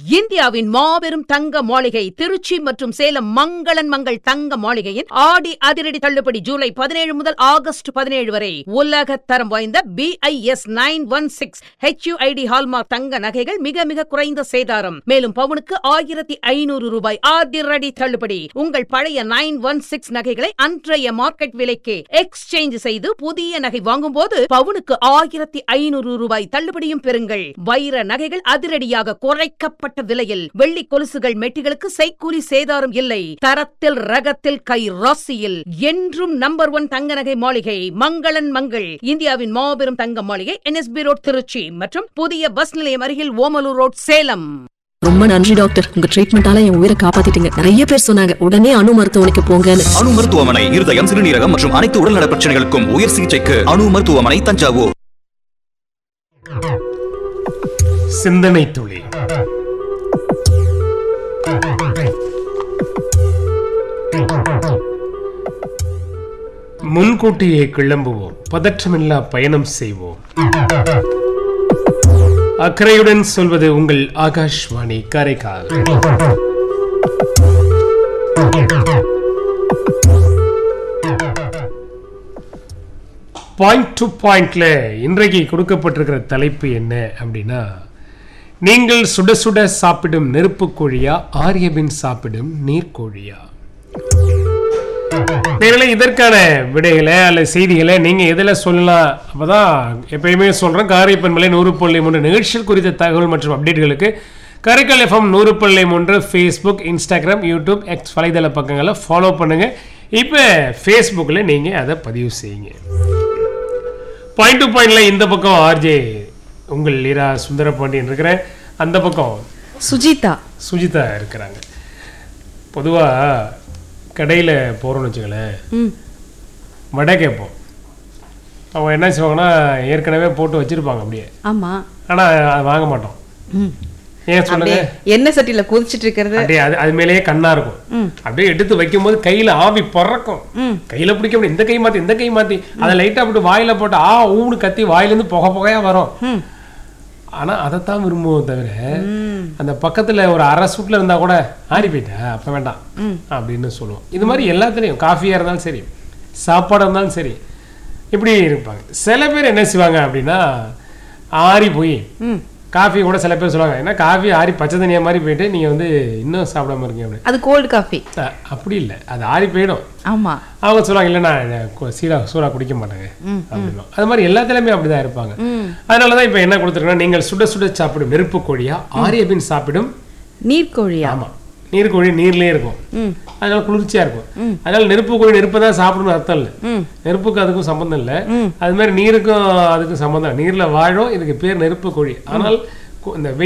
இந்தியாவின் மாபெரும் தங்க மாளிகை திருச்சி மற்றும் சேலம் மங்களன் மங்கள் தங்க மாளிகையின் ஆடி அதிரடி தள்ளுபடி ஜூலை பதினேழு முதல் ஆகஸ்ட் பதினேழு வரை உலக தரம் வாய்ந்த B I S nine one six H U I D hallmark தங்க நகைகள் மிக மிக குறைந்த சேதாரம் மேலும் பவுனுக்கு ஆயிரத்தி ஐநூறு ரூபாய் அதிரடி தள்ளுபடி உங்கள் பழைய நைன் ஒன் சிக்ஸ் நகைகளை அன்றைய மார்க்கெட் விலைக்கு எக்ஸ்சேஞ்ச் செய்து புதிய நகை வாங்கும்போது பவுனுக்கு ஆயிரத்தி ஐநூறு ரூபாய் தள்ளுபடியும் பெறுங்கள் வைர நகைகள் அதிரடியாக குறைக்கப்பட்ட விலையில் வெள்ளி கொலுசுகள் மெட்டிகளுக்கு செய்கூலி சேதாரம் இல்லை தரத்தில் ரகத்தில் கை ராசியில் என்றும் நம்பர் ஒன் தங்க நகை மாளிகை மங்களன் மங்கள் இந்தியாவின் மாபெரும் தங்க மாளிகை என்எஸ்பி ரோட் திருச்சி மற்றும் புதிய பஸ் நிலையம் அருகில் ஓமலூர் ரோட் சேலம் ரொம்ப நன்றி டாக்டர் உங்க ட்ரீட்மெண்டால என் உயிரை காப்பாத்திட்டீங்க நிறைய பேர் சொன்னாங்க உடனே அணு மருத்துவமனைக்கு போங்கன்னு அணு மருத்துவமனை இருதயம் சிறுநீரகம் மற்றும் அனைத்து உடல்நல பிரச்சனைகளுக்கும் உயர் சிகிச்சைக்கு அணு மருத்துவமனை தஞ்சாவூர் சிந்தனை துளி முன்கூட்டியே கிளம்புவோம் பதற்றமில்லா பயணம் செய்வோம் அக்கறையுடன் சொல்வது உங்கள் ஆகாஷ்வாணி காரைக்கால் பாயிண்ட் டு பாயிண்ட்ல இன்றைக்கு கொடுக்கப்பட்டிருக்கிற தலைப்பு என்ன அப்படின்னா நீங்கள் சுட சுட சாப்பிடும் நெருப்பு கோழியா ஆரியபின் சாப்பிடும் நீர்க்கோழியா நேரில் இதற்கான விடைகளை அல்ல செய்திகளை நீங்க எதில் சொல்லலாம் அப்பதான் எப்பயுமே சொல்றேன் காரைப்பன்மலை நூறு புள்ளி மூன்று நிகழ்ச்சிகள் குறித்த தகவல் மற்றும் அப்டேட்டுகளுக்கு காரைக்கால் எஃப்எம் நூறு புள்ளி மூன்று ஃபேஸ்புக் இன்ஸ்டாகிராம் யூடியூப் எக்ஸ் வலைதள பக்கங்களை ஃபாலோ பண்ணுங்க இப்போ ஃபேஸ்புக்கில் நீங்க அதை பதிவு செய்யுங்க பாயிண்ட் டு பாயிண்ட்ல இந்த பக்கம் ஆர்ஜே உங்கள் லீரா சுந்தரபாண்டியன் இருக்கிறேன் அந்த பக்கம் சுஜிதா சுஜிதா இருக்கிறாங்க பொதுவாக கடையில் போகிறோம்னு வச்சுங்களேன் ம் வடை கேட்போம் அவங்க என்ன செய்வாங்கன்னா ஏற்கனவே போட்டு வச்சிருப்பாங்க அப்படியே ஆமா ஆனால் வாங்க மாட்டோம் ம் ஏன் சொல்லுங்க அப்படியே எண்ணெய் சட்டியில கொதிச்சிட்டு இருக்கிறது அப்படியே அது அது மேலேயே கண்ணா இருக்கும் அப்படியே எடுத்து வைக்கும்போது கையில ஆவி பறக்கும் ம். கையில பிடிக்க முடியும் இந்த கை மாத்தி இந்த கை மாத்தி அதை லைட்டா போட்டு வாயில போட்டு ஆ ஊனு கத்தி வாயில இருந்து புகை புகையா வரும் ம் ஆனா அதைத்தான் விரும்புவோம் தவிர அந்த பக்கத்துல ஒரு அரை சூட்ல இருந்தா கூட ஆறி போயிட்டா அப்ப வேண்டாம் அப்படின்னு சொல்லுவோம் இது மாதிரி எல்லாத்துலயும் காஃபியா இருந்தாலும் சரி சாப்பாடா இருந்தாலும் சரி இப்படி இருப்பாங்க சில பேர் என்ன செய்வாங்க அப்படின்னா ஆறி போய் ம் காஃபி கூட சில பேர் சொல்லுவாங்க ஏன்னா காஃபி ஆறி பச்சை தண்ணியா மாதிரி போயிட்டு நீங்க வந்து இன்னும் சாப்பிடாம இருக்கீங்க அப்படின்னு அது கோல்டு காஃபி அஹ், அப்படி இல்லை அது ஆறி போயிடும் ஆமா அவங்க சொல்லுவாங்க இல்லை நான் கு- சீரா சூடா குடிக்க மாட்டேங்க அப்படின்னா அது மாதிரி எல்லாத்துலயுமே அப்படிதான் இருப்பாங்க அதனாலதான் இப்ப என்ன கொடுத்துருக்கோம்னா நீங்கள் சுட சுட சாப்பிடும் நெருப்பு கோழியா ஆரியபின் சாப்பிடும் நீர்க்கோழியா ஆமா நீர்க்கோழி நீர்லயே இருக்கும் ம் அதனால குளிர்ச்சியா இருக்கும் அதனால நெருப்பு கோழி நெருப்பு தான் சாப்பிடணும் அர்த்தம் இல்லை ம் நெருப்புக்கு அதுக்கும் சம்பந்தம் இல்லை அது மாதிரி நீருக்கும் அதுக்கும் சம்பந்தம் இல்லை. நீர்ல வாழும் இதுக்கு பேர் நெருப்பு கோழி ஆனால் கு- இந்த